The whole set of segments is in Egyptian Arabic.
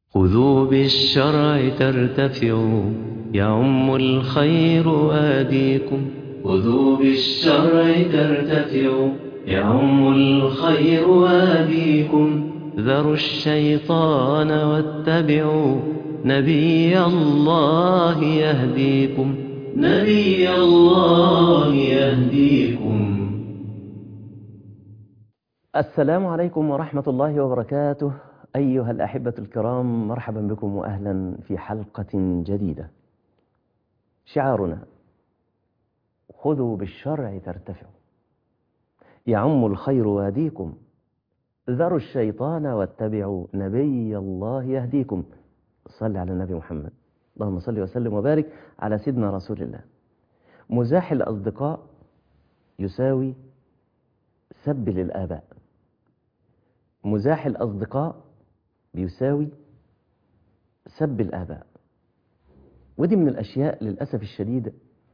خذوا بالشرع ترتفعوا يعم الخير آديكم خذوا بالشرع ترتفعوا يعم الخير آديكم ذروا الشيطان واتبعوا نبي الله يهديكم نبي الله يهديكم السلام عليكم ورحمة الله وبركاته أيها الأحبة الكرام مرحبا بكم وأهلا في حلقة جديدة شعارنا خذوا بالشرع ترتفعوا يعم الخير واديكم ذروا الشيطان واتبعوا نبي الله يهديكم صل على النبي محمد اللهم صل وسلم وبارك على سيدنا رسول الله مزاح الأصدقاء يساوي سب للآباء مزاح الأصدقاء بيساوي سب الآباء ودي من الأشياء للأسف الشديد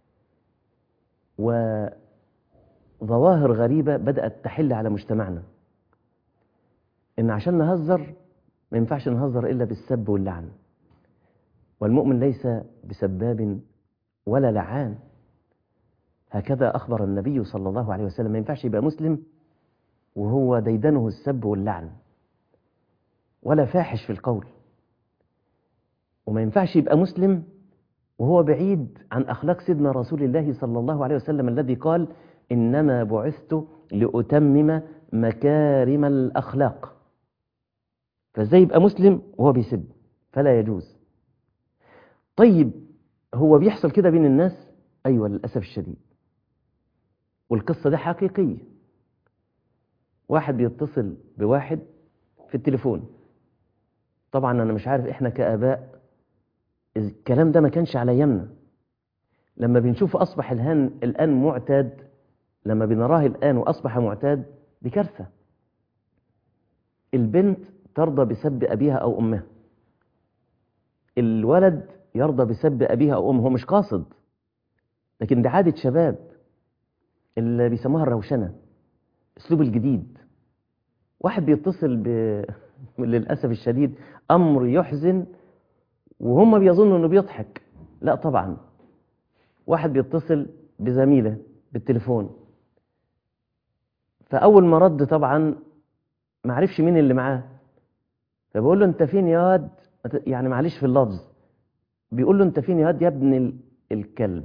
وظواهر غريبة بدأت تحل على مجتمعنا إن عشان نهزر ما ينفعش نهزر إلا بالسب واللعن والمؤمن ليس بسباب ولا لعان هكذا أخبر النبي صلى الله عليه وسلم ما ينفعش يبقى مسلم وهو ديدنه السب واللعن ولا فاحش في القول وما ينفعش يبقى مسلم وهو بعيد عن أخلاق سيدنا رسول الله صلى الله عليه وسلم الذي قال إنما بعثت لأتمم مكارم الأخلاق فازاي يبقى مسلم وهو بيسب فلا يجوز طيب هو بيحصل كده بين الناس أيوة للأسف الشديد والقصة دي حقيقية واحد بيتصل بواحد في التليفون طبعا أنا مش عارف إحنا كآباء الكلام ده ما كانش على يمنا لما بنشوف أصبح الآن الآن معتاد لما بنراه الآن وأصبح معتاد دي كارثة البنت ترضى بسب أبيها أو أمها الولد يرضى بسب أبيها أو أمه هو مش قاصد لكن دي عادة شباب اللي بيسموها الروشنة اسلوب الجديد واحد بيتصل ب... للأسف الشديد أمر يحزن وهم بيظنوا أنه بيضحك لا طبعا واحد بيتصل بزميله بالتليفون فأول ما رد طبعا ما عرفش مين اللي معاه فبقول له أنت فين يا واد يعني معلش في اللفظ بيقول له أنت فين يا واد يا ابن الكلب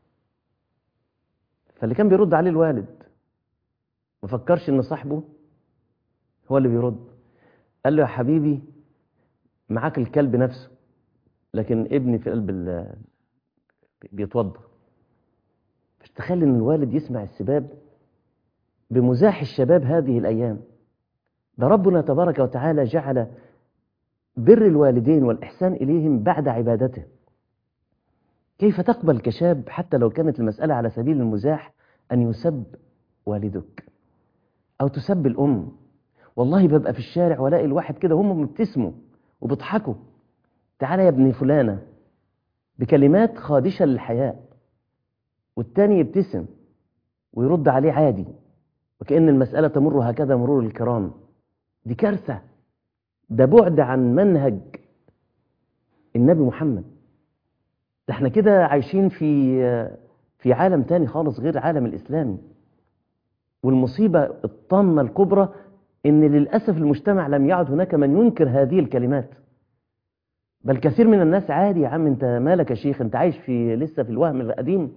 فاللي كان بيرد عليه الوالد ما فكرش ان صاحبه هو اللي بيرد قال له يا حبيبي معاك الكلب نفسه لكن ابني في قلب ال بيتوضى مش تخيل ان الوالد يسمع السباب بمزاح الشباب هذه الايام ده ربنا تبارك وتعالى جعل بر الوالدين والاحسان اليهم بعد عبادته كيف تقبل كشاب حتى لو كانت المسألة على سبيل المزاح أن يسب والدك أو تسب الأم والله ببقى في الشارع ولاقي الواحد كده هم مبتسموا وبيضحكوا تعالى يا ابن فلانة بكلمات خادشة للحياء والتاني يبتسم ويرد عليه عادي وكأن المسألة تمر هكذا مرور الكرام دي كارثة ده بعد عن منهج النبي محمد ده احنا كده عايشين في في عالم تاني خالص غير عالم الإسلامي والمصيبة الطامة الكبرى إن للأسف المجتمع لم يعد هناك من ينكر هذه الكلمات بل كثير من الناس عادي يا عم انت مالك يا شيخ انت عايش في لسه في الوهم القديم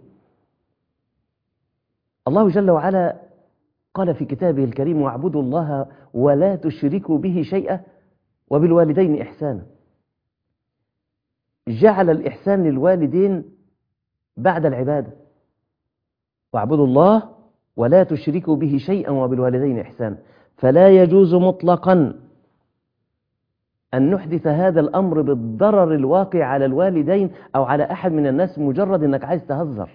الله جل وعلا قال في كتابه الكريم واعبدوا الله ولا تشركوا به شيئا وبالوالدين إحسانا جعل الإحسان للوالدين بعد العبادة واعبدوا الله ولا تشركوا به شيئا وبالوالدين إحسانا فلا يجوز مطلقا أن نحدث هذا الأمر بالضرر الواقع على الوالدين أو على أحد من الناس مجرد أنك عايز تهزر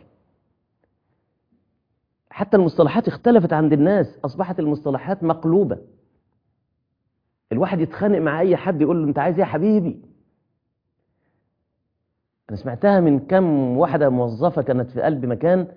حتى المصطلحات اختلفت عند الناس أصبحت المصطلحات مقلوبة الواحد يتخانق مع أي حد يقول له أنت عايز إيه يا حبيبي أنا سمعتها من كم واحدة موظفة كانت في قلب مكان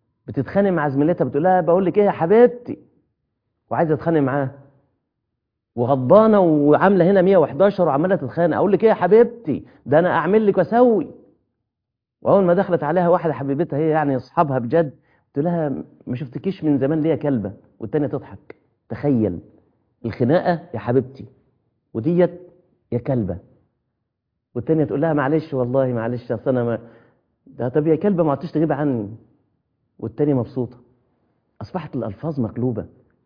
بتتخانق مع زميلتها بتقول لها بقول لك إيه يا حبيبتي وعايزة أتخانق معاها وغضبانه وعامله هنا 111 وعماله تتخانق اقول لك ايه يا حبيبتي ده انا اعمل لك واسوي واول ما دخلت عليها واحده حبيبتها هي يعني اصحابها بجد قلت لها ما شفتكيش من زمان ليه يا كلبه والتانيه تضحك تخيل الخناقه يا حبيبتي وديت يا كلبه والتانيه تقول لها معلش والله معلش اصل انا ما ده طب يا كلبه ما عدتش تغيب عني والتانيه مبسوطه اصبحت الالفاظ مقلوبه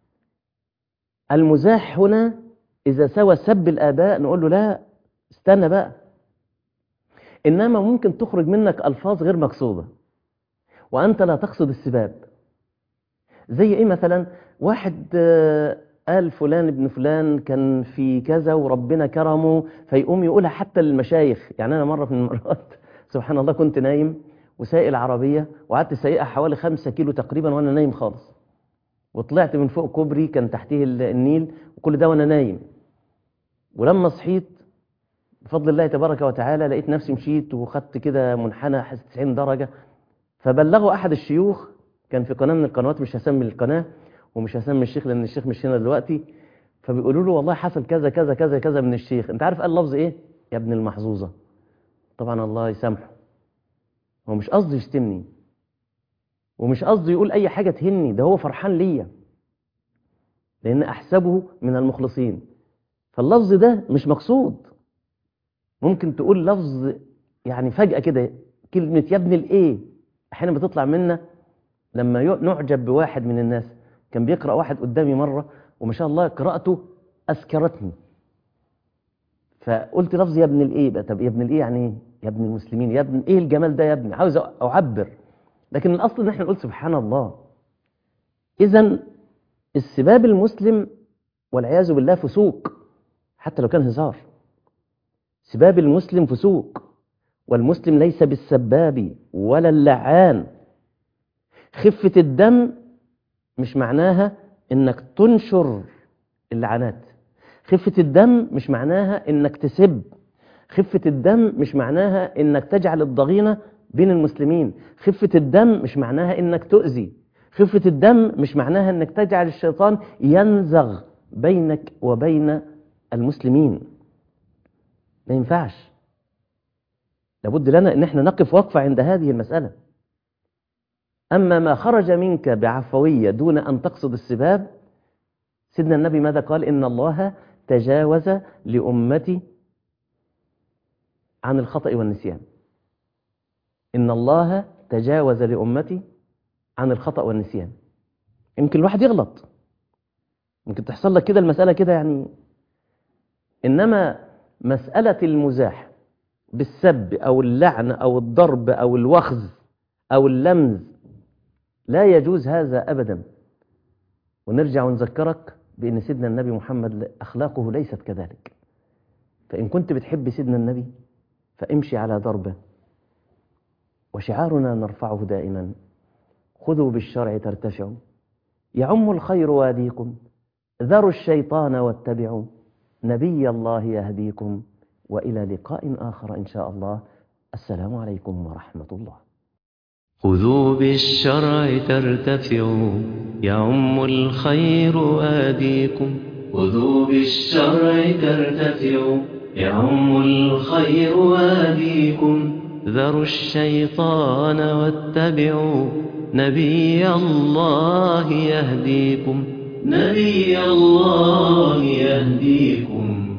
المزاح هنا اذا سوى سب الاباء نقول له لا استنى بقى انما ممكن تخرج منك الفاظ غير مقصوده وانت لا تقصد السباب زي ايه مثلا واحد آه، قال فلان ابن فلان كان في كذا وربنا كرمه فيقوم يقولها حتى للمشايخ يعني انا مره من المرات سبحان الله كنت نايم وسايق العربيه وقعدت سايقها حوالي خمسة كيلو تقريبا وانا نايم خالص وطلعت من فوق كوبري كان تحتيه ال- النيل وكل ده وانا نايم ولما صحيت بفضل الله تبارك وتعالى لقيت نفسي مشيت وخدت كده منحنى حس 90 درجه فبلغوا احد الشيوخ كان في قناه من القنوات مش هسمي القناه ومش هسمي الشيخ لان الشيخ مش هنا دلوقتي فبيقولوا له والله حصل كذا كذا كذا كذا من الشيخ انت عارف قال لفظ ايه يا ابن المحظوظه طبعا الله يسامحه هو مش قصده يشتمني ومش قصده يقول اي حاجه تهني ده هو فرحان ليا لان احسبه من المخلصين فاللفظ ده مش مقصود ممكن تقول لفظ يعني فجأة كده كلمة يا ابن الايه احيانا بتطلع منا لما يع- نعجب بواحد من الناس كان بيقرأ واحد قدامي مرة وما شاء الله قراءته أسكرتني فقلت لفظ يا ابن الايه بقى طب يا ابن الايه يعني ايه يا ابن المسلمين يا ابن ايه الجمال ده يا ابني عاوز اعبر لكن الاصل ان احنا نقول سبحان الله اذا السباب المسلم والعياذ بالله فسوق حتى لو كان هزار سباب المسلم فسوق والمسلم ليس بالسباب ولا اللعان خفة الدم مش معناها انك تنشر اللعنات خفة الدم مش معناها انك تسب خفة الدم مش معناها انك تجعل الضغينة بين المسلمين خفة الدم مش معناها انك تؤذي خفة الدم مش معناها انك تجعل الشيطان ينزغ بينك وبين المسلمين ما ينفعش لابد لنا ان احنا نقف وقفة عند هذه المسألة اما ما خرج منك بعفوية دون ان تقصد السباب سيدنا النبي ماذا قال ان الله تجاوز لأمتي عن الخطأ والنسيان إن الله تجاوز لأمتي عن الخطأ والنسيان يمكن الواحد يغلط ممكن تحصل لك كده المسألة كده يعني إنما مسألة المزاح بالسب أو اللعن أو الضرب أو الوخز أو اللمز لا يجوز هذا أبدا ونرجع ونذكرك بأن سيدنا النبي محمد أخلاقه ليست كذلك فإن كنت بتحب سيدنا النبي فامشي على ضربه وشعارنا نرفعه دائما خذوا بالشرع ترتفعوا يعم الخير واديكم ذروا الشيطان واتبعوا نبي الله يهديكم وإلى لقاء آخر إن شاء الله السلام عليكم ورحمة الله خذوا بالشرع ترتفعوا يعم الخير آديكم خذوا بالشرع ترتفعوا يعم الخير آديكم ذروا الشيطان واتبعوا نبي الله يهديكم نبي الله يهديكم